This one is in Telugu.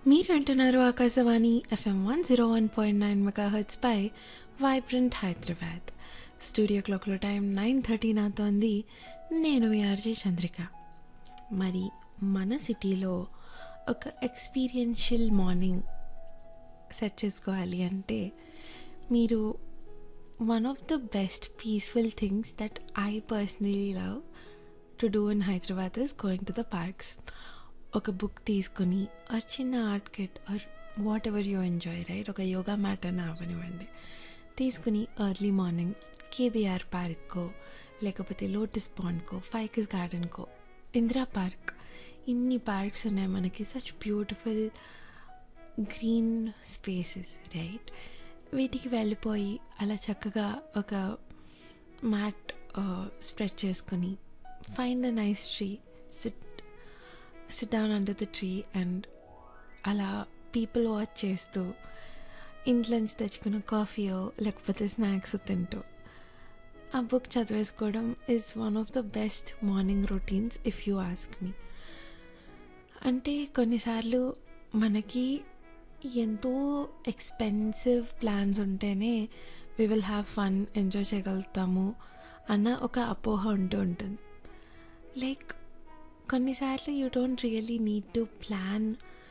మీరు అంటున్నారు Akashvani FM one zero one point nine megahertz పై వైబ్రెంట్ హైదరాబాద్ స్టూడియో క్లాక్లో టైం నైన్ థర్టీ నాతోంది నేను మీ ఆర్జే చంద్రిక మరి మన సిటీలో ఒక ఎక్స్పీరియన్షియల్ మార్నింగ్ సెట్ చేసుకోవాలి అంటే మీరు one of the best peaceful things that I personally love to do in Hyderabad is going to the parks ఒక బుక్ తీసుకుని ఆర్ చిన్న art kit or whatever you enjoy right ఒక యోగా మ్యాట్ అని అవనివ్వండి తీసుకుని ఎర్లీ మార్నింగ్ కేబీఆర్ పార్క్కో లేకపోతే లోటస్ పాండ్కో ఫైకస్ గార్డెన్కో ఇందిరా పార్క్ ఇన్ని పార్క్స్ ఉన్నాయి మనకి such beautiful green spaces right వీటికి వెళ్ళిపోయి అలా చక్కగా ఒక మ్యాట్ స్ప్రెడ్ చేసుకొని find a nice tree sit sit down under the tree and అలా పీపుల్ వాచ్ చేస్తూ ఇంట్లోంచి తెచ్చుకున్న కాఫీయో లేకపోతే స్నాక్స్ తింటూ ఆ బుక్ చదివేసుకోవడం is one of the best morning routines if you ask me అంటే కొన్నిసార్లు మనకి ఎంతో ఎక్స్పెన్సివ్ ప్లాన్స్ ఉంటేనే we will have fun enjoy చేయగలుగుతాము అన్న ఒక అపోహ ఉంటూ ఉంటుంది లైక్ కొన్నిసార్లు you don't really need to plan